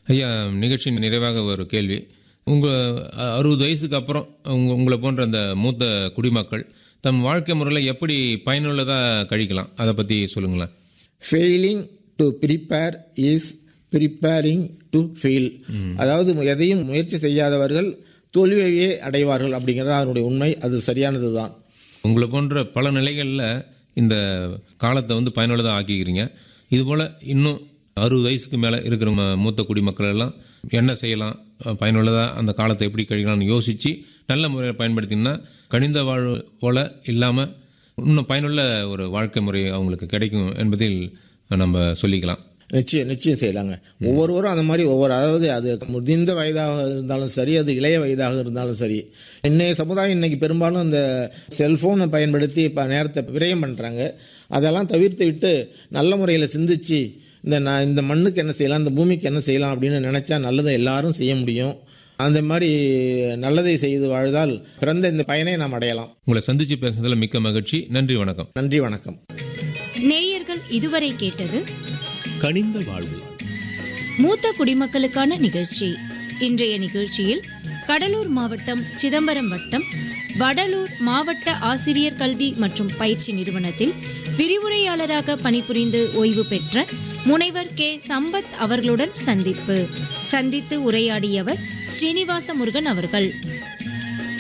ஐயா நிகழ்ச்சியின் நிறைவாக ஒரு கேள்வி உங்கள் அறுபது வயசுக்கு அப்புறம் உங்க உங்களை போன்ற அந்த மூத்த குடிமக்கள் தம் வாழ்க்கை முறையில் எப்படி பயனுள்ளதாக கழிக்கலாம் அதை பற்றி சொல்லுங்களேன் failing to prepare is preparing to fail அதாவது எதையும் முயற்சி செய்யாதவர்கள் தோல்வியையே அடைவார்கள் அப்படிங்கிறது அதனுடைய உண்மை அது சரியானது தான் உங்களை போன்ற பல நிலைகளில் இந்த காலத்தை வந்து பயனுள்ளதாக ஆக்கிக்கிறீங்க இதுபோல் இன்னும் அறுபது வயசுக்கு மேலே இருக்கிற ம- மூத்த குடிமக்கள் எல்லாம் என்ன செய்யலாம் பயனுள்ளதாக அந்த காலத்தை எப்படி கழிக்கலாம்னு யோசித்து நல்ல முறையில் பயன்படுத்தினா கனிந்த வாழ்வு போல இல்லாமல் இன்னும் பயனுள்ள ஒரு வாழ்க்கை முறை அவங்களுக்கு கிடைக்கும் என்பதில் நம்ம சொல்லிக்கலாம் நிச்சயம் நிச்சயம் செய்யலாங்க ஒவ்வொருவரும் அந்த மாதிரி ஒவ்வொரு அதாவது அது முதிர்ந்த வயதாக இருந்தாலும் சரி அது இளைய வயதாக இருந்தாலும் சரி இன்னைய சமுதாயம் இன்னைக்கு பெரும்பாலும் இந்த செல்ஃபோனை பயன்படுத்தி இப்போ நேரத்தை விரயம் பண்ணுறாங்க அதெல்லாம் தவிர்த்து விட்டு நல்ல முறையில் சிந்திச்சு இந்த நான் இந்த மண்ணுக்கு என்ன செய்யலாம் இந்த பூமிக்கு என்ன செய்யலாம் அப்படின்னு நினச்சா நல்லதை எல்லாரும் செய்ய முடியும் அந்த மாதிரி நல்லதை செய்து வாழ்ந்தால் பிறந்த இந்த பயனை நாம் அடையலாம் உங்களை சந்தித்து பேசுனதில் மிக்க மகிழ்ச்சி நன்றி வணக்கம் நன்றி வணக்கம் நேயர்கள் இதுவரை கேட்டது கனிந்த வாழ்வு மூத்த குடிமக்களுக்கான நிகழ்ச்சி இன்றைய நிகழ்ச்சியில் கடலூர் மாவட்டம் சிதம்பரம் வட்டம் வடலூர் மாவட்ட ஆசிரியர் கல்வி மற்றும் பயிற்சி நிறுவனத்தில் விரிவுரையாளராக பணிபுரிந்து ஓய்வு பெற்ற முனைவர் கே சம்பத் அவர்களுடன் சந்திப்பு சந்தித்து உரையாடியவர் ஸ்ரீனிவாச முருகன் அவர்கள்